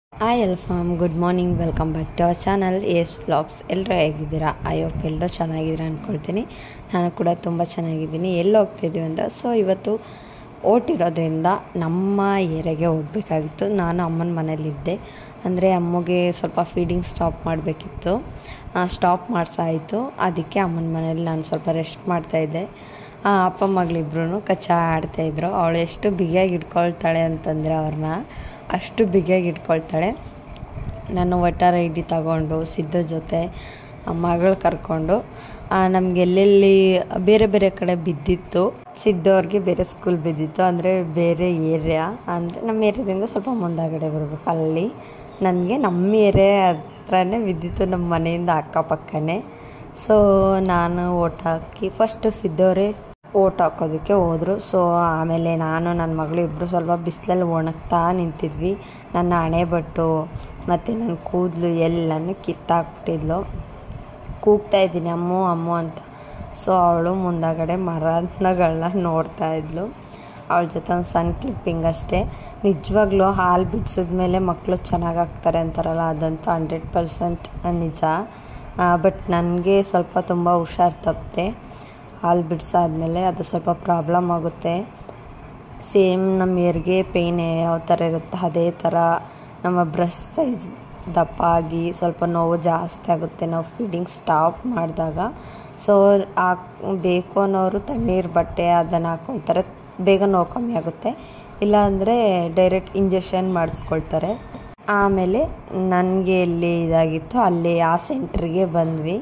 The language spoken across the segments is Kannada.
ಹಾಯ್ ಎಲ್ಫಾಮ್ good morning welcome back to our channel S vlogs ಎಲ್ಲರೂ ಹೇಗಿದ್ದೀರಾ ಐ ಹೋಪ್ ಎಲ್ಲರೂ ಚೆನ್ನಾಗಿದ್ದೀರಾ ಅಂದ್ಕೊಳ್ತೀನಿ ನಾನು ಕೂಡ ತುಂಬ ಚೆನ್ನಾಗಿದ್ದೀನಿ ಎಲ್ಲಿ ಹೋಗ್ತಿದ್ದೀವಿ ಅಂತ ಸೊ ಇವತ್ತು ಓಟಿರೋದ್ರಿಂದ ನಮ್ಮ ಏರಿಯಾಗೆ ಹೋಗಬೇಕಾಗಿತ್ತು ನಾನು ಅಮ್ಮನ ಮನೇಲಿದ್ದೆ ಅಂದರೆ ಅಮ್ಮಗೆ ಸ್ವಲ್ಪ ಫೀಡಿಂಗ್ ಸ್ಟಾಪ್ ಮಾಡಬೇಕಿತ್ತು ಸ್ಟಾಪ್ ಮಾಡಿಸಾಯಿತು ಅದಕ್ಕೆ ಅಮ್ಮನ ಮನೇಲಿ ನಾನು ಸ್ವಲ್ಪ ರೆಸ್ಟ್ ಮಾಡ್ತಾಯಿದ್ದೆ ಆ ಅಪ್ಪ ಮಗಳಿಬ್ರು ಕಚ್ಚ ಆಡ್ತಾಯಿದ್ರು ಅವಳು ಎಷ್ಟು ಬಿಗಿಯಾಗಿ ಇಟ್ಕೊಳ್ತಾಳೆ ಅಂತಂದರೆ ಅವ್ರನ್ನ ಅಷ್ಟು ಬಿಗಿಯಾಗಿ ಇಟ್ಕೊಳ್ತಾಳೆ ನಾನು ವಟಾರ ಐಡಿ ತಗೊಂಡು ಸಿದ್ಧ ಜೊತೆ ಮಗಳು ಕರ್ಕೊಂಡು ನಮ್ಗೆ ಎಲ್ಲೆಲ್ಲಿ ಬೇರೆ ಬೇರೆ ಕಡೆ ಬಿದ್ದಿತ್ತು ಸಿದ್ದವ್ರಿಗೆ ಬೇರೆ ಸ್ಕೂಲ್ ಬಿದ್ದಿತ್ತು ಅಂದರೆ ಬೇರೆ ಏರಿಯಾ ಅಂದರೆ ನಮ್ಮ ಏರಿಯಾದಿಂದ ಸ್ವಲ್ಪ ಮುಂದಾಗಡೆ ಬರಬೇಕು ಅಲ್ಲಿ ನನಗೆ ನಮ್ಮ ಏರಿಯಾ ಹತ್ರನೇ ಬಿದ್ದಿತ್ತು ನಮ್ಮ ಮನೆಯಿಂದ ಅಕ್ಕಪಕ್ಕನೇ ಸೊ ನಾನು ಓಟ್ ಹಾಕಿ ಫಸ್ಟು ಸಿದ್ದವರೇ ಓಟ್ ಹಾಕೋದಕ್ಕೆ ಹೋದರು ಸೊ ಆಮೇಲೆ ನಾನು ನನ್ನ ಮಗಳು ಇಬ್ಬರು ಸ್ವಲ್ಪ ಬಿಸಿಲಲ್ಲಿ ಒಣಗ್ತಾ ನಿಂತಿದ್ವಿ ನನ್ನ ಹಣೆ ಬಟ್ಟು ಮತ್ತು ನನ್ನ ಕೂದಲು ಎಲ್ಲನೂ ಕಿತ್ತಾಕ್ಬಿಟ್ಟಿದ್ಲು ಕೂಗ್ತಾ ಇದ್ದೀನಿ ಅಮ್ಮು ಅಮ್ಮು ಅಂತ ಸೊ ಅವಳು ಮುಂದಾಗಡೆ ಮರಗಳನ್ನ ನೋಡ್ತಾ ಇದ್ಲು ಅವಳ ಜೊತೆ ಒಂದು ಸಣ್ಣ ಕ್ಲಿಪ್ಪಿಂಗ್ ಅಷ್ಟೇ ನಿಜವಾಗ್ಲೂ ಹಾಲು ಬಿಡಿಸಿದ್ಮೇಲೆ ಮಕ್ಕಳು ಚೆನ್ನಾಗಿ ಆಗ್ತಾರೆ ಅಂತಾರಲ್ಲ ಅದಂತೂ ಹಂಡ್ರೆಡ್ ಪರ್ಸೆಂಟ್ ನಿಜ ಬಟ್ ನನಗೆ ಸ್ವಲ್ಪ ತುಂಬ ಹುಷಾರು ತಪ್ಪದೆ ಹಾಲು ಬಿಡಿಸಾದ್ಮೇಲೆ ಅದು ಸ್ವಲ್ಪ ಪ್ರಾಬ್ಲಮ್ ಆಗುತ್ತೆ ಸೇಮ್ ನಮ್ಮ ಹೆರಿಗೆ ಪೇಯ್ನ್ ಯಾವ ಥರ ಇರುತ್ತೆ ಅದೇ ಥರ ನಮ್ಮ ಬ್ರೆಸ್ಟ್ ಸೈಜ್ ದಪ್ಪ ಆಗಿ ಸ್ವಲ್ಪ ನೋವು ಜಾಸ್ತಿ ಆಗುತ್ತೆ ನಾವು ಫೀಡಿಂಗ್ ಸ್ಟಾಪ್ ಮಾಡಿದಾಗ ಸೊ ಹಾಕ್ ಬೇಕು ಅನ್ನೋರು ತಣ್ಣೀರು ಬಟ್ಟೆ ಅದನ್ನು ಹಾಕ್ಕೊಳ್ತಾರೆ ಬೇಗ ನೋವು ಕಮ್ಮಿ ಆಗುತ್ತೆ ಇಲ್ಲಾಂದರೆ ಡೈರೆಕ್ಟ್ ಇಂಜೆಕ್ಷನ್ ಮಾಡಿಸ್ಕೊಳ್ತಾರೆ ಆಮೇಲೆ ನನಗೆ ಎಲ್ಲಿ ಇದಾಗಿತ್ತು ಅಲ್ಲಿ ಆ ಸೆಂಟ್ರಿಗೆ ಬಂದ್ವಿ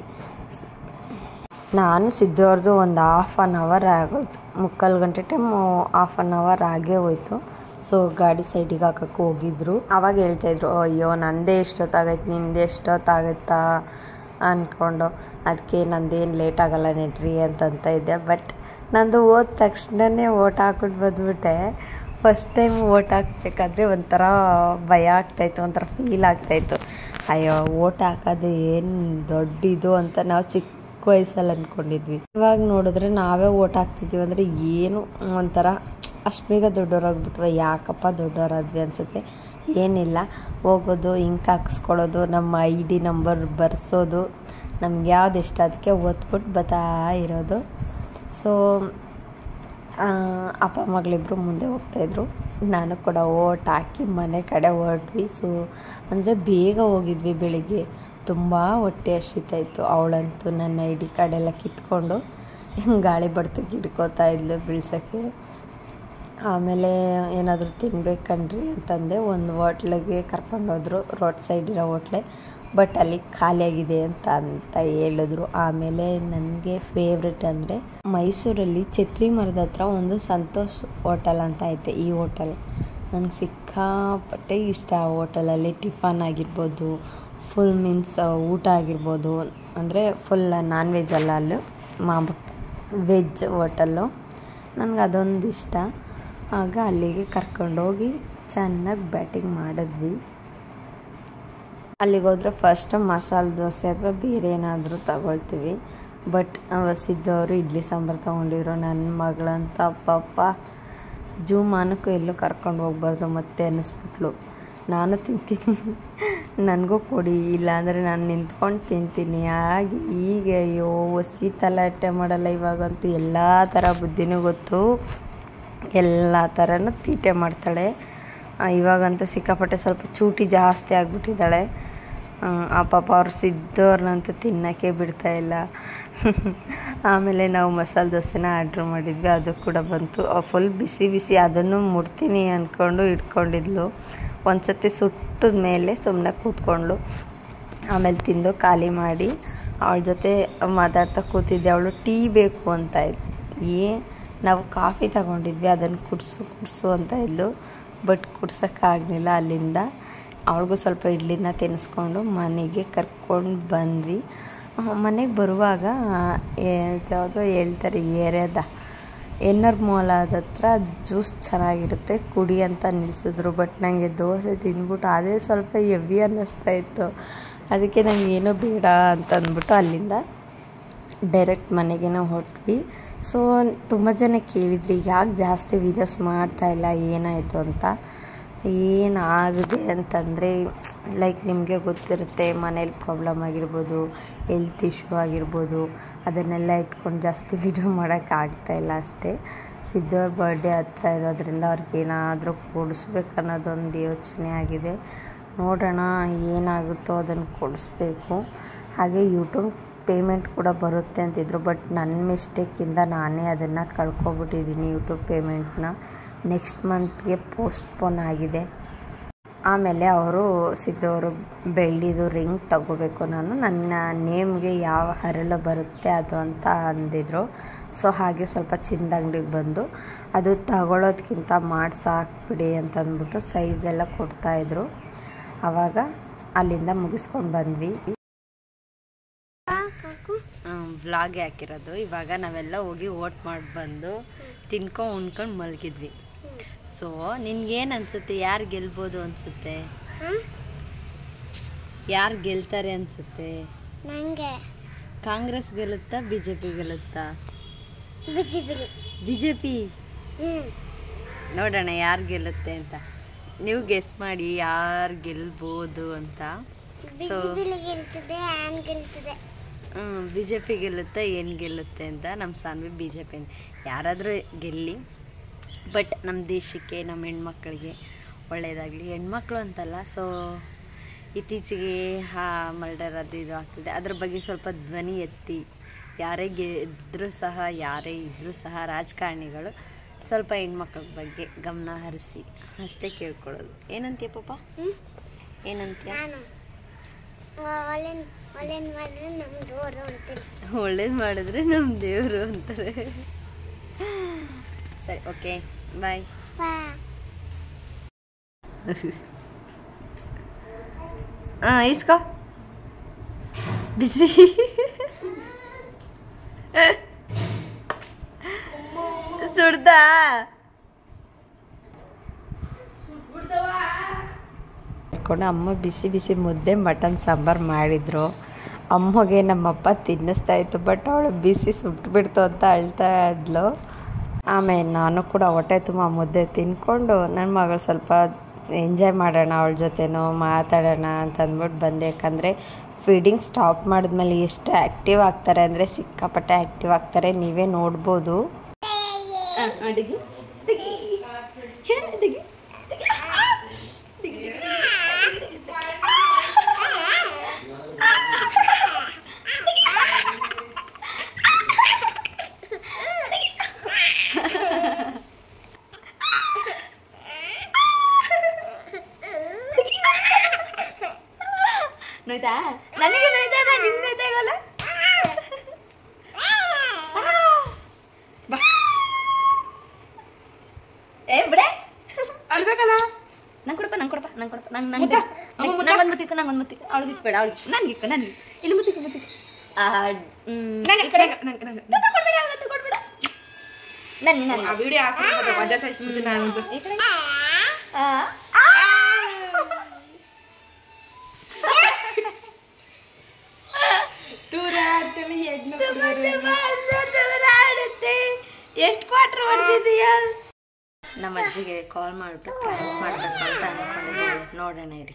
ನಾನು ಸಿದ್ದವ್ರದ್ದು ಒಂದು ಹಾಫ್ ಆನ್ ಅವರ್ ಆಗೋಯ್ತು ಮುಕ್ಕಾಲು ಗಂಟೆ ಟೈಮು ಹಾಫ್ ಆನ್ ಅವರ್ ಆಗೇ ಹೋಯ್ತು ಸೊ ಗಾಡಿ ಸೈಡಿಗೆ ಹಾಕಕ್ಕೆ ಹೋಗಿದ್ರು ಅವಾಗ ಹೇಳ್ತಾಯಿದ್ರು ಅಯ್ಯೋ ನಂದೇ ಎಷ್ಟೊತ್ತಾಗೈತೆ ನಿಂದು ಎಷ್ಟೊತ್ತಾಗತ್ತಾ ಅಂದ್ಕೊಂಡು ಅದಕ್ಕೆ ನಂದೇನು ಲೇಟ್ ಆಗಲ್ಲ ನೆಟ್ರಿ ಅಂತಂತ ಇದ್ದೆ ಬಟ್ ನಂದು ಹೋದ ತಕ್ಷಣವೇ ಓಟ್ ಹಾಕ್ಬಿಟ್ಟು ಬಂದ್ಬಿಟ್ಟೆ ಫಸ್ಟ್ ಟೈಮ್ ಓಟ್ ಹಾಕ್ಬೇಕಾದ್ರೆ ಒಂಥರ ಭಯ ಆಗ್ತಾಯಿತ್ತು ಒಂಥರ ಫೀಲ್ ಆಗ್ತಾಯಿತ್ತು ಅಯ್ಯೋ ಓಟ್ ಹಾಕೋದು ಏನು ದೊಡ್ಡ ಇದು ಅಂತ ನಾವು ಚಿಕ್ಕ ವಯಸ್ಸಲ್ಲಿ ಅಂದ್ಕೊಂಡಿದ್ವಿ ಇವಾಗ ನೋಡಿದ್ರೆ ನಾವೇ ಓಟ್ ಹಾಕ್ತಿದ್ದೀವಿ ಅಂದರೆ ಏನು ಒಂಥರ ಅಷ್ಟು ಬೇಗ ದೊಡ್ಡವರಾಗ್ಬಿಟ್ವ ಯಾಕಪ್ಪ ದೊಡ್ಡವರಾದ್ವಿ ಅನಿಸುತ್ತೆ ಏನಿಲ್ಲ ಹೋಗೋದು ಇಂಕ್ ಹಾಕ್ಸ್ಕೊಳ್ಳೋದು ನಮ್ಮ ಐ ಡಿ ನಂಬರ್ ಬರ್ಸೋದು ನಮ್ಗೆ ಯಾವ್ದು ಇಷ್ಟ ಅದಕ್ಕೆ ಓದ್ಬಿಟ್ಟು ಬತ್ತಾ ಇರೋದು ಸೊ ಅಪ್ಪ ಮಗಳಿಬ್ಬರು ಮುಂದೆ ಹೋಗ್ತಾಯಿದ್ರು ನಾನು ಕೂಡ ಓಟ್ ಹಾಕಿ ಮನೆ ಕಡೆ ಹೊರಟ್ವಿ ಸೊ ಅಂದರೆ ಬೇಗ ಹೋಗಿದ್ವಿ ಬೆಳಿಗ್ಗೆ ತುಂಬ ಹೊಟ್ಟೆ ಹಸಿತಾಯಿತ್ತು ಅವಳಂತೂ ನನ್ನ ಐ ಡಿ ಕಾರ್ಡೆಲ್ಲ ಕಿತ್ಕೊಂಡು ಗಾಳಿ ಬಡ್ತಕ್ಕೆ ಹಿಡ್ಕೋತಾ ಇದ್ಲು ಬೀಳ್ಸೋಕ್ಕೆ ಆಮೇಲೆ ಏನಾದರೂ ತಿನ್ಬೇಕನ್ರಿ ಅಂತಂದೆ ಒಂದು ಹೋಟ್ಲಿಗೆ ಕರ್ಕೊಂಡೋದ್ರು ರೋಡ್ ಸೈಡ್ ಇರೋ ಹೋಟ್ಲೆ ಬಟ್ ಅಲ್ಲಿ ಖಾಲಿಯಾಗಿದೆ ಅಂತ ಅಂತ ಹೇಳಿದ್ರು ಆಮೇಲೆ ನನಗೆ ಫೇವ್ರೆಟ್ ಅಂದರೆ ಮೈಸೂರಲ್ಲಿ ಛತ್ರಿ ಮರದ ಹತ್ರ ಒಂದು ಸಂತೋಷ್ ಹೋಟೆಲ್ ಅಂತ ಐತೆ ಈ ಹೋಟೆಲ್ ನನಗೆ ಸಿಕ್ಕಾಪಟ್ಟೆ ಇಷ್ಟ ಆ ಹೋಟೆಲಲ್ಲಿ ಟಿಫನ್ ಆಗಿರ್ಬೋದು ಫುಲ್ ಮೀನ್ಸ್ ಊಟ ಆಗಿರ್ಬೋದು ಅಂದರೆ ಫುಲ್ ನಾನ್ ವೆಜ್ ಅಲ್ಲ ಅಲ್ಲೂ ಮಾಮೂ ವೆಜ್ ಹೋಟೆಲ್ಲು ನನಗೆ ಅದೊಂದು ಇಷ್ಟ ಆಗ ಅಲ್ಲಿಗೆ ಕರ್ಕೊಂಡೋಗಿ ಚೆನ್ನಾಗಿ ಬ್ಯಾಟಿಂಗ್ ಮಾಡಿದ್ವಿ ಅಲ್ಲಿಗೆ ಹೋದ್ರೆ ಫಸ್ಟ್ ಮಸಾಲೆ ದೋಸೆ ಅಥವಾ ಬೇರೆ ಏನಾದರೂ ತಗೊಳ್ತೀವಿ ಬಟ್ ಸಿದ್ದವರು ಇಡ್ಲಿ ಸಾಂಬಾರು ತೊಗೊಂಡಿದ್ರು ನನ್ನ ಮಗಳಂತ ಅಪ್ಪಪ್ಪ ಜೂಮಾನಕ್ಕೂ ಎಲ್ಲೂ ಕರ್ಕೊಂಡು ಹೋಗ್ಬಾರ್ದು ಮತ್ತೆ ಅನ್ನಿಸ್ಬಿಟ್ಲು ನಾನು ತಿಂತೀನಿ ನನಗೂ ಕೊಡಿ ಇಲ್ಲಾಂದರೆ ನಾನು ನಿಂತ್ಕೊಂಡು ತಿಂತೀನಿ ಹಾಗೆ ಈಗ ಅಯ್ಯೋ ಒಸಿ ತಲಾಟೆ ಮಾಡಲ್ಲ ಇವಾಗಂತೂ ಎಲ್ಲ ಥರ ಬುದ್ಧಿನೂ ಗೊತ್ತು ಎಲ್ಲ ಥರನೂ ತೀಟೆ ಮಾಡ್ತಾಳೆ ಇವಾಗಂತೂ ಸಿಕ್ಕಾಪಟ್ಟೆ ಸ್ವಲ್ಪ ಚೂಟಿ ಜಾಸ್ತಿ ಆಗಿಬಿಟ್ಟಿದ್ದಾಳೆ ಆ ಪಾಪ ಅವ್ರು ಸಿದ್ದವ್ರನ್ನಂತೂ ತಿನ್ನೋಕ್ಕೆ ಬಿಡ್ತಾಯಿಲ್ಲ ಆಮೇಲೆ ನಾವು ಮಸಾಲೆ ದೋಸೆನ ಆರ್ಡ್ರ್ ಮಾಡಿದ್ವಿ ಅದು ಕೂಡ ಬಂತು ಫುಲ್ ಬಿಸಿ ಬಿಸಿ ಅದನ್ನು ಮುಡ್ತೀನಿ ಅಂದ್ಕೊಂಡು ಇಟ್ಕೊಂಡಿದ್ಲು ಒಂದು ಸತಿ ಸುಟ್ಟಿದ ಮೇಲೆ ಸುಮ್ಮನೆ ಕೂತ್ಕೊಂಡ್ಳು ಆಮೇಲೆ ತಿಂದು ಖಾಲಿ ಮಾಡಿ ಅವಳ ಜೊತೆ ಮಾತಾಡ್ತಾ ಕೂತಿದ್ದೆ ಅವಳು ಟೀ ಬೇಕು ಅಂತ ಇದ್ಲು ಏ ನಾವು ಕಾಫಿ ತಗೊಂಡಿದ್ವಿ ಅದನ್ನು ಕುಡಿಸು ಕುಡಿಸು ಅಂತ ಇದ್ಲು ಬಟ್ ಕುಡ್ಸೋಕ್ಕಾಗಲಿಲ್ಲ ಅಲ್ಲಿಂದ ಅವಳಿಗೂ ಸ್ವಲ್ಪ ಇಡ್ಲಿನ ತಿನ್ನಿಸ್ಕೊಂಡು ಮನೆಗೆ ಕರ್ಕೊಂಡು ಬಂದ್ವಿ ಮನೆಗೆ ಬರುವಾಗ ಯಾವುದೋ ಹೇಳ್ತಾರೆ ಏರಿಯಾದ ಎನ್ನರ್ ಮೋಲದ ಹತ್ರ ಜ್ಯೂಸ್ ಚೆನ್ನಾಗಿರುತ್ತೆ ಕುಡಿ ಅಂತ ನಿಲ್ಲಿಸಿದ್ರು ಬಟ್ ನನಗೆ ದೋಸೆ ತಿಂದ್ಬಿಟ್ಟು ಅದೇ ಸ್ವಲ್ಪ ಹೆವಿ ಅನ್ನಿಸ್ತಾ ಇತ್ತು ಅದಕ್ಕೆ ನನಗೆ ಏನೂ ಬೇಡ ಅಂತ ಅಂದ್ಬಿಟ್ಟು ಅಲ್ಲಿಂದ ಡೈರೆಕ್ಟ್ ಮನೆಗೆ ಹೊರಟ್ವಿ ಸೊ ತುಂಬ ಜನ ಕೇಳಿದ್ರಿ ಯಾಕೆ ಜಾಸ್ತಿ ವೀಡಿಯೋಸ್ ಮಾಡ್ತಾಯಿಲ್ಲ ಏನಾಯಿತು ಅಂತ ಏನಾಗಿದೆ ಅಂತಂದರೆ ಲೈಕ್ ನಿಮಗೆ ಗೊತ್ತಿರುತ್ತೆ ಮನೇಲಿ ಪ್ರಾಬ್ಲಮ್ ಆಗಿರ್ಬೋದು ಹೆಲ್ತ್ ಇಶ್ಯೂ ಆಗಿರ್ಬೋದು ಅದನ್ನೆಲ್ಲ ಇಟ್ಕೊಂಡು ಜಾಸ್ತಿ ವಿಡಿಯೋ ಮಾಡೋಕ್ಕಾಗ್ತಾಯಿಲ್ಲ ಅಷ್ಟೇ ಸಿದ್ದು ಬರ್ಡೇ ಹತ್ರ ಇರೋದ್ರಿಂದ ಅವ್ರಿಗೆ ಏನಾದರೂ ಕೊಡಿಸ್ಬೇಕು ಅನ್ನೋದೊಂದು ಯೋಚನೆ ಆಗಿದೆ ನೋಡೋಣ ಏನಾಗುತ್ತೋ ಅದನ್ನು ಕೊಡಿಸ್ಬೇಕು ಹಾಗೆ ಯೂಟ್ಯೂಬ್ ಪೇಮೆಂಟ್ ಕೂಡ ಬರುತ್ತೆ ಅಂತಿದ್ರು ಬಟ್ ನನ್ನ ಮಿಸ್ಟೇಕಿಂದ ನಾನೇ ಅದನ್ನು ಕಳ್ಕೊಬಿಟ್ಟಿದ್ದೀನಿ ಯೂಟ್ಯೂಬ್ ಪೇಮೆಂಟ್ನ ನೆಕ್ಸ್ಟ್ ಮಂತ್ಗೆ ಪೋಸ್ಟ್ಪೋನ್ ಆಗಿದೆ ಆಮೇಲೆ ಅವರು ಸಿದ್ದವರು ಬೆಳ್ಳಿದು ರಿಂಗ್ ತಗೋಬೇಕು ನಾನು ನನ್ನ ನೇಮ್ಗೆ ಯಾವ ಹರಳು ಬರುತ್ತೆ ಅದು ಅಂತ ಅಂದಿದ್ರು ಸೊ ಹಾಗೆ ಸ್ವಲ್ಪ ಚಿಂದ ಅಂಗಡಿಗೆ ಬಂದು ಅದು ತಗೊಳ್ಳೋದ್ಕಿಂತ ಮಾಡ್ಸಾಕ್ಬಿಡಿ ಅಂತ ಅಂದ್ಬಿಟ್ಟು ಸೈಜೆಲ್ಲ ಕೊಡ್ತಾಯಿದ್ರು ಆವಾಗ ಅಲ್ಲಿಂದ ಮುಗಿಸ್ಕೊಂಡು ಬಂದ್ವಿ ವ್ಲಾಗೆ ಹಾಕಿರೋದು ಇವಾಗ ನಾವೆಲ್ಲ ಹೋಗಿ ಓಟ್ ಮಾಡಿ ಬಂದು ತಿನ್ಕೊಂಡು ಉಣ್ಕೊಂಡು ಮಲಗಿದ್ವಿ ಸೊ ನಿನ್ಗೇನು ಅನ್ಸುತ್ತೆ ಯಾರು ಗೆಲ್ಬೋದು ಅನ್ಸುತ್ತೆ ಯಾರು ಗೆಲ್ತಾರೆ ಅನ್ಸುತ್ತೆ ನಂಗೆ ಕಾಂಗ್ರೆಸ್ ಗೆಲ್ಲುತ್ತಾ ಬಿ ಜೆ ಪಿ ಗೆಲ್ಲುತ್ತಾ ಬಿಸಿ ಬಿಳಿ ಬಿ ಜೆ ಪಿ ಹ್ಮ್ ನೋಡೋಣ ಯಾರು ಗೆಲ್ಲುತ್ತೆ ಅಂತ ನೀವು ಗೆಸ್ ಮಾಡಿ ಯಾರು ಗೆಲ್ಬೋದು ಅಂತ ಸೊ ಬಿಸಿ ಬಿಳಿ ಗೆಲ್ತದೆ ಆನ್ ಗೆಲ್ತದೆ ಬಿ ಜೆ ಪಿ ಗೆಲ್ಲುತ್ತೆ ಏನು ಗೆಲ್ಲುತ್ತೆ ಅಂತ ನಮ್ಮ ಸಾನ್ವಿ ಬಿ ಜೆ ಪಿ ಯಾರಾದರೂ ಗೆಲ್ಲಿ ಬಟ್ ನಮ್ಮ ದೇಶಕ್ಕೆ ನಮ್ಮ ಹೆಣ್ಮಕ್ಳಿಗೆ ಒಳ್ಳೆಯದಾಗಲಿ ಹೆಣ್ಮಕ್ಳು ಅಂತಲ್ಲ ಸೊ ಇತ್ತೀಚೆಗೆ ಹಾ ಮರ್ಡರ್ ಅದು ಇದು ಆಗ್ತಿದೆ ಅದ್ರ ಬಗ್ಗೆ ಸ್ವಲ್ಪ ಧ್ವನಿ ಎತ್ತಿ ಯಾರೇ ಗೆದ್ದರೂ ಸಹ ಯಾರೇ ಇದ್ದರೂ ಸಹ ರಾಜಕಾರಣಿಗಳು ಸ್ವಲ್ಪ ಹೆಣ್ಮಕ್ಳ ಬಗ್ಗೆ ಗಮನ ಹರಿಸಿ ಅಷ್ಟೇ ಕೇಳ್ಕೊಳ್ಳೋದು ಏನಂತೀಯ ಪಾಪ ಹ್ಮ್ ಏನಂತೀಯ ನಾನು ಒಲೆನ್ ಒಲೆನ್ ಮಾಡಿದ್ರೆ ನಮ್ದು ಓರು ಅಂತೀನಿ ಒಳ್ಳೇದು ಮಾಡಿದ್ರೆ ನಮ್ಮ ದೇವರು ಅಂತಾರೆ ಸರಿ ಓಕೆ ಬಾಯ್ ಬಾ ಹಾಂ ಇಸ್ಕೋ ಬಿಸಿ ಸುಡ್ದಾ ಕೊಂಡು ಅಮ್ಮ ಬಿಸಿ ಬಿಸಿ ಮುದ್ದೆ ಮಟನ್ ಸಾಂಬಾರು ಮಾಡಿದ್ರು ಅಮ್ಮಗೆ ನಮ್ಮಪ್ಪ ತಿನ್ನಿಸ್ತಾ ಇತ್ತು ಬಟ್ ಅವಳು ಬಿಸಿ ಸುಟ್ಬಿಡ್ತು ಅಂತ ಅಳ್ತಾ ಇದ್ಲು ಆಮೇಲೆ ನಾನು ಕೂಡ ಹೊಟ್ಟೆ ತುಂಬ ಮುದ್ದೆ ತಿನ್ಕೊಂಡು ನನ್ನ ಮಗಳು ಸ್ವಲ್ಪ ಎಂಜಾಯ್ ಮಾಡೋಣ ಅವಳ ಜೊತೆನೂ ಮಾತಾಡೋಣ ಅಂತ ಅಂದ್ಬಿಟ್ಟು ಬಂದೆ ಯಾಕಂದರೆ ಫೀಡಿಂಗ್ ಸ್ಟಾಪ್ ಮಾಡಿದ್ಮೇಲೆ ಎಷ್ಟು ಆ್ಯಕ್ಟಿವ್ ಆಗ್ತಾರೆ ಅಂದರೆ ಸಿಕ್ಕಾಪಟ್ಟೆ ಆ್ಯಕ್ಟಿವ್ ಆಗ್ತಾರೆ ನೀವೇ ನೋಡ್ಬೋದು ಅಡುಗೆ ಅಡುಗೆ ನೋಯ್ತಾ ನನಗೆ ನೋಯ್ತಾ ನಿನ್ನ ನೋಯ್ತಾಗಲ್ಲ ಬಾ ಏ ಬಿಡೆ ಅಳ್ಬೇಕಲ್ಲ ನಂಗೆ ಕೊಡಪ್ಪ ನಂಗೆ ಕೊಡಪ್ಪ ನಂಗೆ ಕೊಡಪ್ಪ ನಂಗೆ ನಂಗೆ ನಂಗೆ ಒಂದು ಮುತ್ತಿಕ್ಕು ನಂಗೆ ಒಂದು ಮುತ್ತಿಕ್ಕು ಅವಳಿಗೆ ಇಕ್ಬೇಡ ಅವಳಿಗೆ ನನಗೆ ಇಕ್ಕು ನನಗೆ ಇಲ್ಲಿ ಮುತ್ತಿಕ್ಕು ಮುತ್ತಿಕ್ಕು ಆ, ಹ್ಮ್, ನಂಗೆ ಈ ಕಡೆ ನಂಗೆ ನಂಗೆ ತುತ್ತು ಕೊಡ್ಬೇಡ ತುತ್ತು ಕೊಡ್ಬೇಡ ನನ್ನಿ ಆ ನನ್ನಿ ವಿಡಿಯೋ ಹಾಕ್ಬಿಟ್ಟು ಮಜಾ ಸಾಯಿಸ್ಬಿಟ್ಟು ನಾನಂತೂ ಈ ಕಡೆ ಆ, ಆ. ದೂರ ಅಂತೇಳಿ ಹೆಣ್ಣು ಎಷ್ಟು ಕ್ವಾಟ್ರ್ ಹೊಡೆದಿದೀಯ ನಮ್ಮ ಅಜ್ಜಿಗೆ ಕಾಲ್ ಮಾಡಿಬಿಟ್ಟು ಪ್ರ್ಯಾಂಕ್ ಮಾಡಬೇಕು ಅಂತ ಅನ್ಕೊಂಡಿದ್ದೀವಿ ನೋಡೋಣ ಇರಿ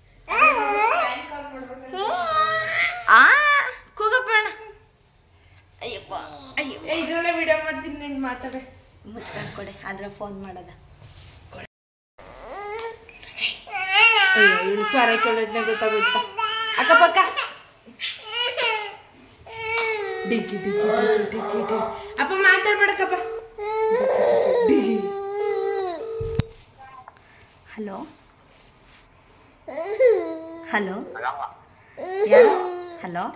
ಆ ಕೂಗಪ್ಪಣ ಅಯ್ಯಪ್ಪ ಅಯ್ಯೋ ಇದ್ರಲ್ಲೇ ವಿಡಿಯೋ ಮಾಡ್ತೀನಿ ನೀನು ಮಾತಾಡೆ ಮುಚ್ಕೊಂಡು ಕೊಡೆ ಆದ್ರೆ ಫೋನ್ ಮಾಡೋದ ಅಯ್ಯೋ ಇವಳು ಸ್ವರ ಕೇಳಿದ್ನೆ ಗೊತ್ತಾಗುತ್ತಾ ಅಕ್ಕಪಕ್ಕ ಡಿಕ್ಕಿ ಡಿಕ್ಕಿ ಡಿಕ್ಕಿ ಡಿಕ್ಕಿ ಡಿಕ್ಕಿ ಅಪ್ಪ ಮಾತಾಡ್ಬೇಡಕ್ಕಪ್ಪ ಹಲೋ ಹಲೋ ಯಾರು ಹಲೋ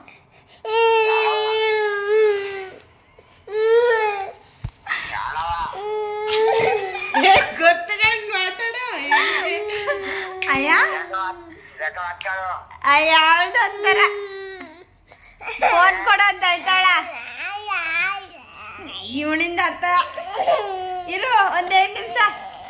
ಗೊತ್ತಾಗ ಮಾತಾಡ ಅಯ್ಯ ಅಯ್ಯ ಅವಳ್ದು ಒಂಥರ ಫೋನ್ ಕೊಡು ಅಂತ ಹೇಳ್ತಾಳ ಇವಳಿಂದ ಅರ್ಥ ಇರು ಒಂದೆರಡು ನಿಮಿಷ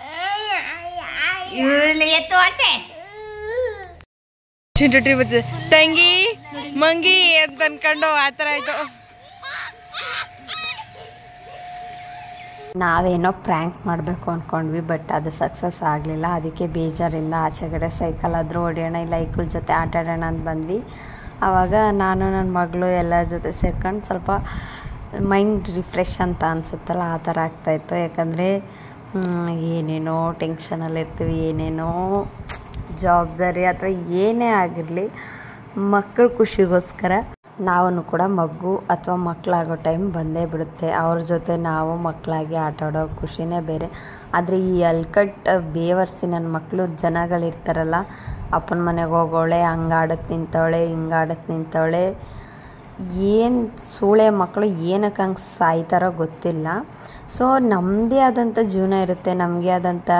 ಇವಳಿಗೆ ತೋರ್ಸೆ ಚಿಂಟುಟ್ರಿ ಬರ್ತದೆ ತಂಗಿ ಮಂಗಿ ಅಂತ ಅನ್ಕೊಂಡು ಆ ಥರ ಆಯ್ತು ನಾವೇನೋ ಪ್ರ್ಯಾಂಕ್ ಮಾಡಬೇಕು ಅಂದ್ಕೊಂಡ್ವಿ ಬಟ್ ಅದು ಸಕ್ಸಸ್ ಆಗಲಿಲ್ಲ ಅದಕ್ಕೆ ಬೇಜಾರಿಂದ ಆಚೆಗಡೆ ಸೈಕಲ್ ಆದರೂ ಹೊಡೆಯೋಣ ಇಲ್ಲ ಐಕ್ಳ ಜೊತೆ ಆಟ ಆಡೋಣ ಅಂತ ಬಂದ್ವಿ ಆವಾಗ ನಾನು ನನ್ನ ಮಗಳು ಎಲ್ಲರ ಜೊತೆ ಸೇರ್ಕೊಂಡು ಸ್ವಲ್ಪ ಮೈಂಡ್ ರಿಫ್ರೆಶ್ ಅಂತ ಅನಿಸುತ್ತಲ್ಲ ಆ ಥರ ಆಗ್ತಾಯಿತ್ತು ಯಾಕಂದರೆ ಏನೇನೋ ಟೆನ್ಷನಲ್ಲಿ ಇರ್ತೀವಿ ಏನೇನೋ ಜವಾಬ್ದಾರಿ ಅಥವಾ ಏನೇ ಆಗಿರಲಿ ಮಕ್ಕಳ ಖುಷಿಗೋಸ್ಕರ ನಾವು ಕೂಡ ಮಗು ಅಥವಾ ಮಕ್ಕಳಾಗೋ ಟೈಮ್ ಬಂದೇ ಬಿಡುತ್ತೆ ಅವ್ರ ಜೊತೆ ನಾವು ಮಕ್ಕಳಾಗಿ ಆಟ ಆಡೋ ಖುಷಿನೇ ಬೇರೆ ಆದರೆ ಈ ಅಲ್ಕಟ್ ಬೇವರ್ಸಿ ನನ್ನ ಮಕ್ಕಳು ಜನಗಳಿರ್ತಾರಲ್ಲ ಅಪ್ಪನ ಮನೆಗೆ ಹೋಗೋಳೆ ಹಂಗೆ ಆಡಕ್ಕೆ ನಿಂತವಳೆ ಹಿಂಗೆ ಆಡಕ್ಕೆ ನಿಂತವಳೆ ಏನು ಸೂಳೆ ಮಕ್ಕಳು ಏನಕ್ಕೆ ಹಂಗೆ ಸಾಯ್ತಾರೋ ಗೊತ್ತಿಲ್ಲ ಸೊ ನಮ್ಮದೇ ಆದಂಥ ಜೀವನ ಇರುತ್ತೆ ನಮಗೆ ಆದಂಥ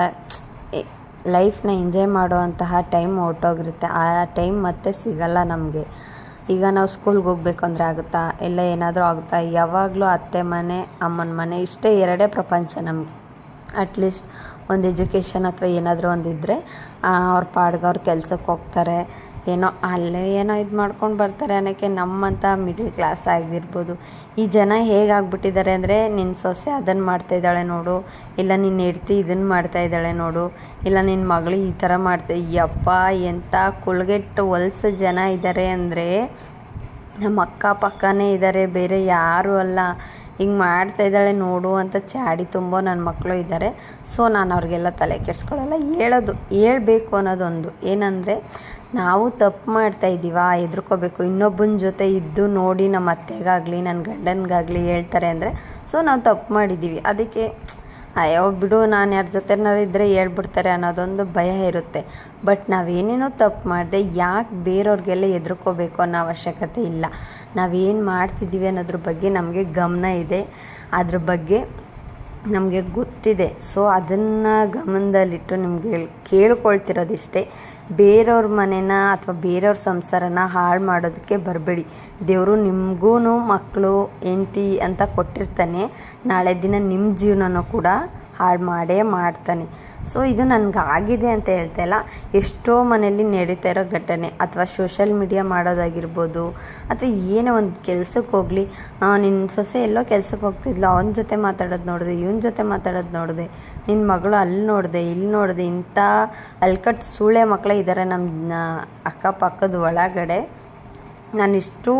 ಲೈಫ್ನ ಎಂಜಾಯ್ ಮಾಡುವಂತಹ ಟೈಮ್ ಹೊರ್ಟೋಗಿರುತ್ತೆ ಆ ಟೈಮ್ ಮತ್ತೆ ಸಿಗಲ್ಲ ನಮಗೆ ಈಗ ನಾವು ಸ್ಕೂಲ್ಗೆ ಹೋಗ್ಬೇಕು ಅಂದರೆ ಆಗುತ್ತಾ ಎಲ್ಲ ಏನಾದರೂ ಆಗುತ್ತಾ ಯಾವಾಗಲೂ ಅತ್ತೆ ಮನೆ ಅಮ್ಮನ ಮನೆ ಇಷ್ಟೇ ಎರಡೇ ಪ್ರಪಂಚ ನಮಗೆ ಅಟ್ಲೀಸ್ಟ್ ಒಂದು ಎಜುಕೇಷನ್ ಅಥವಾ ಏನಾದರೂ ಒಂದಿದ್ದರೆ ಅವ್ರ ಪಾಡ್ಗೆ ಅವ್ರ ಕೆಲ್ಸಕ್ಕೆ ಹೋಗ್ತಾರೆ ಏನೋ ಅಲ್ಲೇ ಏನೋ ಇದು ಮಾಡ್ಕೊಂಡು ಬರ್ತಾರೆ ಅನ್ನೋಕ್ಕೆ ನಮ್ಮಂಥ ಮಿಡ್ಲ್ ಕ್ಲಾಸ್ ಆಗಿರ್ಬೋದು ಈ ಜನ ಹೇಗಾಗ್ಬಿಟ್ಟಿದ್ದಾರೆ ಅಂದರೆ ನಿನ್ನ ಸೊಸೆ ಅದನ್ನು ಮಾಡ್ತಾಯಿದ್ದಾಳೆ ನೋಡು ಇಲ್ಲ ನಿನ್ನ ಹೆಡ್ತಿ ಇದನ್ನು ಮಾಡ್ತಾಯಿದ್ದಾಳೆ ನೋಡು ಇಲ್ಲ ನಿನ್ನ ಮಗಳು ಈ ಥರ ಮಾಡ್ತಾ ಯಪ್ಪ ಎಂಥ ಕುಳ್ಗೆಟ್ಟು ಹೊಲ್ಸ ಜನ ಇದ್ದಾರೆ ಅಂದರೆ ನಮ್ಮ ಅಕ್ಕಪಕ್ಕನೇ ಇದ್ದಾರೆ ಬೇರೆ ಯಾರೂ ಅಲ್ಲ ಹಿಂಗೆ ಮಾಡ್ತಾ ಇದ್ದಾಳೆ ನೋಡು ಅಂತ ಚಾಡಿ ತುಂಬೋ ನನ್ನ ಮಕ್ಕಳು ಇದ್ದಾರೆ ಸೊ ನಾನು ಅವ್ರಿಗೆಲ್ಲ ತಲೆ ಕೆಡ್ಸ್ಕೊಳ್ಳಲ್ಲ ಹೇಳೋದು ಹೇಳ್ಬೇಕು ಅನ್ನೋದೊಂದು ಏನಂದರೆ ನಾವು ತಪ್ಪು ಮಾಡ್ತಾ ಇದ್ದೀವಾ ಹೆದ್ರ್ಕೋಬೇಕು ಇನ್ನೊಬ್ಬನ ಜೊತೆ ಇದ್ದು ನೋಡಿ ನಮ್ಮ ಅತ್ತೆಗಾಗಲಿ ನನ್ನ ಗಂಡನಿಗಾಗಲಿ ಹೇಳ್ತಾರೆ ಅಂದರೆ ಸೊ ನಾವು ತಪ್ಪು ಮಾಡಿದ್ದೀವಿ ಅದಕ್ಕೆ ಅಯ್ಯೋ ಬಿಡು ನಾನು ಯಾರ ಜೊತೆನಾರು ಇದ್ದರೆ ಹೇಳ್ಬಿಡ್ತಾರೆ ಅನ್ನೋದೊಂದು ಭಯ ಇರುತ್ತೆ ಬಟ್ ನಾವೇನೇನೋ ತಪ್ಪು ಮಾಡಿದೆ ಯಾಕೆ ಬೇರೆಯವ್ರಿಗೆಲ್ಲ ಹೆದರ್ಕೋಬೇಕು ಅನ್ನೋ ಅವಶ್ಯಕತೆ ಇಲ್ಲ ನಾವೇನು ಮಾಡ್ತಿದ್ದೀವಿ ಅನ್ನೋದ್ರ ಬಗ್ಗೆ ನಮಗೆ ಗಮನ ಇದೆ ಅದ್ರ ಬಗ್ಗೆ ನಮಗೆ ಗೊತ್ತಿದೆ ಸೊ ಅದನ್ನು ಗಮನದಲ್ಲಿಟ್ಟು ನಿಮಗೆ ಕೇಳ್ಕೊಳ್ತಿರೋದಿಷ್ಟೇ ಬೇರೆಯವ್ರ ಮನೆನ ಅಥವಾ ಬೇರೆಯವ್ರ ಸಂಸಾರನ ಹಾಳು ಮಾಡೋದಕ್ಕೆ ಬರಬೇಡಿ ದೇವರು ನಿಮಗೂ ಮಕ್ಕಳು ಹೆಂಡ್ತಿ ಅಂತ ಕೊಟ್ಟಿರ್ತಾನೆ ನಾಳೆ ದಿನ ನಿಮ್ಮ ಜೀವನನೂ ಕೂಡ ಹಾಳು ಮಾಡೇ ಮಾಡ್ತಾನೆ ಸೊ ಇದು ನನಗೆ ಆಗಿದೆ ಅಂತ ಹೇಳ್ತಾ ಇಲ್ಲ ಎಷ್ಟೋ ಮನೆಯಲ್ಲಿ ನಡೀತಾ ಇರೋ ಘಟನೆ ಅಥವಾ ಸೋಷಲ್ ಮೀಡಿಯಾ ಮಾಡೋದಾಗಿರ್ಬೋದು ಅಥವಾ ಏನೋ ಒಂದು ಕೆಲ್ಸಕ್ಕೆ ಹೋಗಲಿ ನಿನ್ನ ಸೊಸೆ ಎಲ್ಲೋ ಕೆಲ್ಸಕ್ಕೆ ಹೋಗ್ತಿದ್ಲು ಅವನ ಜೊತೆ ಮಾತಾಡೋದು ನೋಡಿದೆ ಇವನ ಜೊತೆ ಮಾತಾಡೋದು ನೋಡಿದೆ ನಿನ್ನ ಮಗಳು ಅಲ್ಲಿ ನೋಡಿದೆ ಇಲ್ಲಿ ನೋಡಿದೆ ಇಂಥ ಅಲ್ಕಟ್ ಸೂಳೆ ಮಕ್ಕಳೇ ಇದ್ದಾರೆ ನಮ್ಮ ಅಕ್ಕಪಕ್ಕದ ಒಳಗಡೆ ನಾನಿಷ್ಟು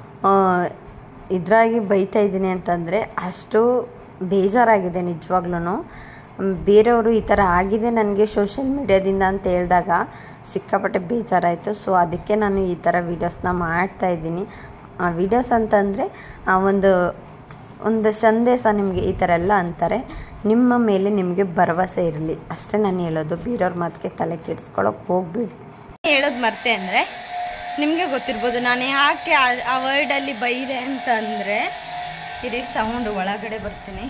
ಇದ್ರಾಗಿ ಬೈತಾ ಇದ್ದೀನಿ ಅಂತಂದರೆ ಅಷ್ಟು ಬೇಜಾರಾಗಿದೆ ನಿಜವಾಗ್ಲೂ ಬೇರೆಯವರು ಈ ಥರ ಆಗಿದೆ ನನಗೆ ಸೋಷಿಯಲ್ ಮೀಡ್ಯಾದಿಂದ ಅಂತ ಹೇಳಿದಾಗ ಸಿಕ್ಕಾಪಟ್ಟೆ ಬೇಜಾರಾಯಿತು ಸೊ ಅದಕ್ಕೆ ನಾನು ಈ ಥರ ವೀಡಿಯೋಸ್ನ ಮಾಡ್ತಾಯಿದ್ದೀನಿ ವೀಡಿಯೋಸ್ ಅಂತಂದರೆ ಒಂದು ಒಂದು ಸಂದೇಶ ನಿಮಗೆ ಈ ಥರ ಎಲ್ಲ ಅಂತಾರೆ ನಿಮ್ಮ ಮೇಲೆ ನಿಮಗೆ ಭರವಸೆ ಇರಲಿ ಅಷ್ಟೇ ನಾನು ಹೇಳೋದು ಬೇರೆಯವ್ರ ಮಾತಿಗೆ ತಲೆ ಕೆಡಿಸ್ಕೊಳಕ್ಕೆ ಹೋಗ್ಬೇಡಿ ಹೇಳೋದು ಮರ್ತೆ ಅಂದರೆ ನಿಮಗೆ ಗೊತ್ತಿರ್ಬೋದು ನಾನು ಯಾಕೆ ಆ- ಆ ವರ್ಡಲ್ಲಿ ಬೈದೆ ಅಂತ ಅಂದರೆ ಇಡೀ ಸೌಂಡ್ ಒಳಗಡೆ ಬರ್ತೀನಿ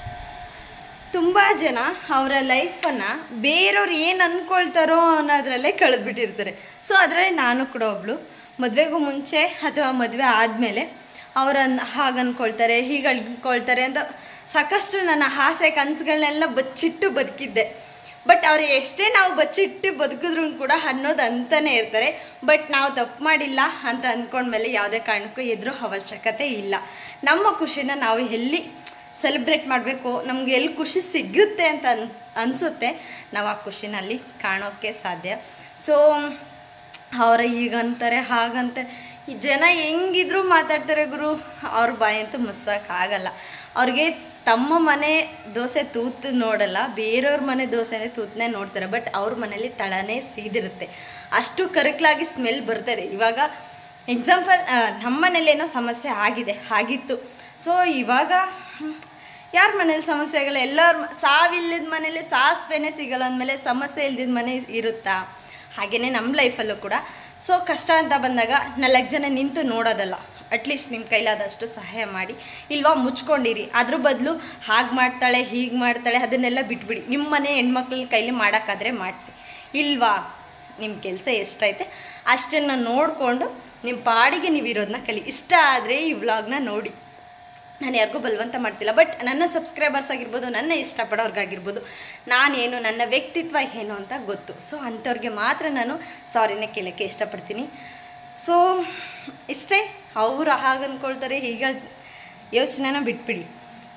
ತುಂಬ ಜನ ಅವರ ಲೈಫನ್ನು ಬೇರೆಯವ್ರು ಏನು ಅಂದ್ಕೊಳ್ತಾರೋ ಅನ್ನೋದ್ರಲ್ಲೇ ಕಳೆದ್ಬಿಟ್ಟಿರ್ತಾರೆ ಸೊ ಅದರಲ್ಲಿ ನಾನು ಕೂಡ ಒಬ್ಳು ಮದುವೆಗೂ ಮುಂಚೆ ಅಥವಾ ಮದುವೆ ಆದಮೇಲೆ ಅವ್ರನ್ನ ಹಾಗೆ ಅಂದ್ಕೊಳ್ತಾರೆ ಹೀಗೆ ಅಂದ್ಕೊಳ್ತಾರೆ ಅಂತ ಸಾಕಷ್ಟು ನನ್ನ ಆಸೆ ಕನಸುಗಳನ್ನೆಲ್ಲ ಬಚ್ಚಿಟ್ಟು ಬದುಕಿದ್ದೆ ಬಟ್ ಅವ್ರು ಎಷ್ಟೇ ನಾವು ಬಚ್ಚಿಟ್ಟು ಬದುಕಿದ್ರು ಕೂಡ ಅನ್ನೋದು ಅಂತಾನೆ ಇರ್ತಾರೆ ಬಟ್ ನಾವು ತಪ್ಪು ಮಾಡಿಲ್ಲ ಅಂತ ಅಂದ್ಕೊಂಡ್ಮೇಲೆ ಯಾವುದೇ ಕಾರಣಕ್ಕೂ ಎದುರು ಅವಶ್ಯಕತೆ ಇಲ್ಲ ನಮ್ಮ ಖುಷಿನ ನಾವು ಎಲ್ಲಿ ಸೆಲೆಬ್ರೇಟ್ ಮಾಡಬೇಕು ನಮ್ಗೆ ಎಲ್ಲಿ ಖುಷಿ ಸಿಗುತ್ತೆ ಅಂತ ಅನ್ ಅನಿಸುತ್ತೆ ನಾವು ಆ ಖುಷಿನಲ್ಲಿ ಕಾಣೋಕ್ಕೆ ಸಾಧ್ಯ ಸೊ ಅವರ ಹೀಗಂತಾರೆ ಹಾಗಂತೆ ಈ ಜನ ಹೆಂಗಿದ್ರು ಮಾತಾಡ್ತಾರೆ ಗುರು ಅವ್ರ ಬಾಯಂತೂ ಮುಸ್ಸೋಕ್ಕಾಗಲ್ಲ ಅವ್ರಿಗೆ ತಮ್ಮ ಮನೆ ದೋಸೆ ತೂತು ನೋಡಲ್ಲ ಬೇರೆಯವ್ರ ಮನೆ ದೋಸೆನೇ ತೂತನೇ ನೋಡ್ತಾರೆ ಬಟ್ ಅವ್ರ ಮನೇಲಿ ತಳನೇ ಸೀದಿರುತ್ತೆ ಅಷ್ಟು ಕರಕಲಾಗಿ ಸ್ಮೆಲ್ ಬರ್ತಾರೆ ಇವಾಗ ಎಕ್ಸಾಂಪಲ್ ನಮ್ಮ ಮನೇಲಿ ಏನೋ ಸಮಸ್ಯೆ ಆಗಿದೆ ಆಗಿತ್ತು ಸೊ ಇವಾಗ ಯಾರ ಮನೇಲಿ ಸಮಸ್ಯೆ ಆಗಲ್ಲ ಎಲ್ಲರ ಸಾವಿಲ್ಲದ ಮನೇಲಿ ಸಾಸಿವೆನೇ ಸಿಗಲ್ಲ ಅಂದಮೇಲೆ ಸಮಸ್ಯೆ ಇಲ್ದಿದ ಮನೆ ಇರುತ್ತಾ ಹಾಗೆಯೇ ನಮ್ಮ ಲೈಫಲ್ಲೂ ಕೂಡ ಸೊ ಕಷ್ಟ ಅಂತ ಬಂದಾಗ ನಾಲ್ಕು ಜನ ನಿಂತು ನೋಡೋದಲ್ಲ ಅಟ್ಲೀಸ್ಟ್ ನಿಮ್ಮ ಕೈಲಾದಷ್ಟು ಸಹಾಯ ಮಾಡಿ ಇಲ್ವಾ ಮುಚ್ಕೊಂಡಿರಿ ಅದ್ರ ಬದಲು ಹಾಗೆ ಮಾಡ್ತಾಳೆ ಹೀಗೆ ಮಾಡ್ತಾಳೆ ಅದನ್ನೆಲ್ಲ ಬಿಟ್ಬಿಡಿ ನಿಮ್ಮ ಮನೆ ಹೆಣ್ಮಕ್ಳ ಕೈಲಿ ಮಾಡೋಕ್ಕಾದ್ರೆ ಮಾಡಿಸಿ ಇಲ್ವಾ ನಿಮ್ಮ ಕೆಲಸ ಎಷ್ಟೈತೆ ಅಷ್ಟನ್ನು ನೋಡಿಕೊಂಡು ನಿಮ್ಮ ಪಾಡಿಗೆ ನೀವು ಇರೋದನ್ನ ಕಲಿ ಇಷ್ಟ ಆದರೆ ಈ ವ್ಲಾಗ್ನ ನೋಡಿ ನಾನು ಯಾರಿಗೂ ಬಲವಂತ ಮಾಡ್ತಿಲ್ಲ ಬಟ್ ನನ್ನ ಸಬ್ಸ್ಕ್ರೈಬರ್ಸ್ ಆಗಿರ್ಬೋದು ನನ್ನ ಇಷ್ಟಪಡೋರ್ಗಾಗಿರ್ಬೋದು ನಾನೇನು ನನ್ನ ವ್ಯಕ್ತಿತ್ವ ಏನು ಅಂತ ಗೊತ್ತು ಸೊ ಅಂಥವ್ರಿಗೆ ಮಾತ್ರ ನಾನು ಸಾರಿನ ಕೇಳೋಕ್ಕೆ ಇಷ್ಟಪಡ್ತೀನಿ ಸೊ ಇಷ್ಟೇ ಅವರು ಹಾಗೆ ಅಂದ್ಕೊಳ್ತಾರೆ ಹೀಗೆ ಯೋಚನೆನ ಬಿಟ್ಬಿಡಿ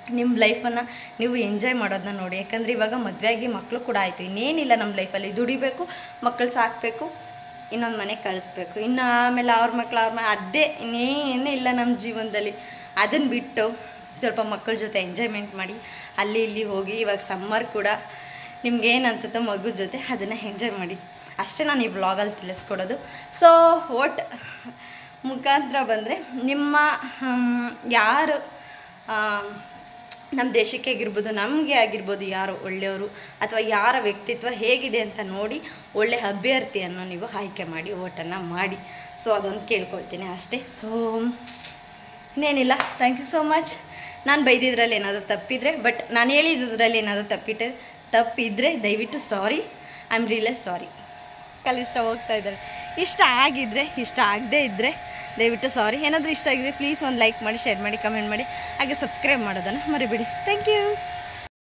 ನಿಮ್ಮ ಲೈಫನ್ನು ನೀವು ಎಂಜಾಯ್ ಮಾಡೋದನ್ನ ನೋಡಿ ಯಾಕಂದರೆ ಇವಾಗ ಮದುವೆಯಾಗಿ ಮಕ್ಕಳು ಕೂಡ ಆಯಿತು ಇನ್ನೇನಿಲ್ಲ ನಮ್ಮ ಲೈಫಲ್ಲಿ ದುಡಿಬೇಕು ಮಕ್ಕಳು ಸಾಕಬೇಕು ಇನ್ನೊಂದು ಮನೆ ಕಳಿಸ್ಬೇಕು ಇನ್ನು ಆಮೇಲೆ ಅವ್ರ ಮಕ್ಳು ಅವ್ರ ಮನೆ ಅದೇ ಇನ್ನೇನೇ ಇಲ್ಲ ನಮ್ಮ ಜೀವನದಲ್ಲಿ ಅದನ್ನು ಬಿಟ್ಟು ಸ್ವಲ್ಪ ಮಕ್ಕಳ ಜೊತೆ ಎಂಜಾಯ್ಮೆಂಟ್ ಮಾಡಿ ಅಲ್ಲಿ ಇಲ್ಲಿ ಹೋಗಿ ಇವಾಗ ಸಮ್ಮರ್ ಕೂಡ ನಿಮ್ಗೆ ಏನು ಅನ್ಸುತ್ತೋ ಮಗು ಜೊತೆ ಅದನ್ನು ಎಂಜಾಯ್ ಮಾಡಿ ಅಷ್ಟೇ ನಾನು ಈ ವ್ಲಾಗಲ್ಲಿ ತಿಳಿಸ್ಕೊಡೋದು ಸೊ ಓಟ್ ಮುಖಾಂತರ ಬಂದರೆ ನಿಮ್ಮ ಹ್ಮ್, ಯಾರು ಆ, ನಮ್ಮ ದೇಶಕ್ಕೆ ಆಗಿರ್ಬೋದು ನಮಗೆ ಆಗಿರ್ಬೋದು ಯಾರು ಒಳ್ಳೆಯವರು ಅಥವಾ ಯಾರ ವ್ಯಕ್ತಿತ್ವ ಹೇಗಿದೆ ಅಂತ ನೋಡಿ ಒಳ್ಳೆ ಅಭ್ಯರ್ಥಿಯನ್ನು ನೀವು ಆಯ್ಕೆ ಮಾಡಿ ಓಟನ್ನು ಮಾಡಿ ಸೊ ಅದೊಂದು ಕೇಳ್ಕೊಳ್ತೀನಿ ಅಷ್ಟೇ ಸೊ ಇನ್ನೇನಿಲ್ಲ ಥ್ಯಾಂಕ್ ಯು ಸೋ ಮಚ್ ನಾನು ಬೈದಿದ್ರಲ್ಲಿ ಏನಾದರೂ ತಪ್ಪಿದರೆ ಬಟ್ ನಾನು ಹೇಳಿದ್ರಲ್ಲಿ ಏನಾದರೂ ತಪ್ಪಿಟ್ಟೆ ತಪ್ಪಿದ್ರೆ ದಯವಿಟ್ಟು sorry I am really sorry ಕಲ್ ಇಷ್ಟ ಹೋಗ್ತಾ ಇದ್ದಾರೆ ಇಷ್ಟ ಆಗಿದ್ರೆ ಇಷ್ಟ ಆಗದೇ ಇದ್ದರೆ ದಯವಿಟ್ಟು ಸಾರಿ ಏನಾದರೂ ಇಷ್ಟ ಆಗಿದ್ರೆ ಪ್ಲೀಸ್ ಒಂದು ಲೈಕ್ ಮಾಡಿ ಶೇರ್ ಮಾಡಿ ಕಮೆಂಟ್ ಮಾಡಿ ಹಾಗೆ ಸಬ್ಸ್ಕ್ರೈಬ್ ಮಾಡೋದನ್ನು ಮರಿಬೇಡಿ ಥ್ಯಾಂಕ್ ಯು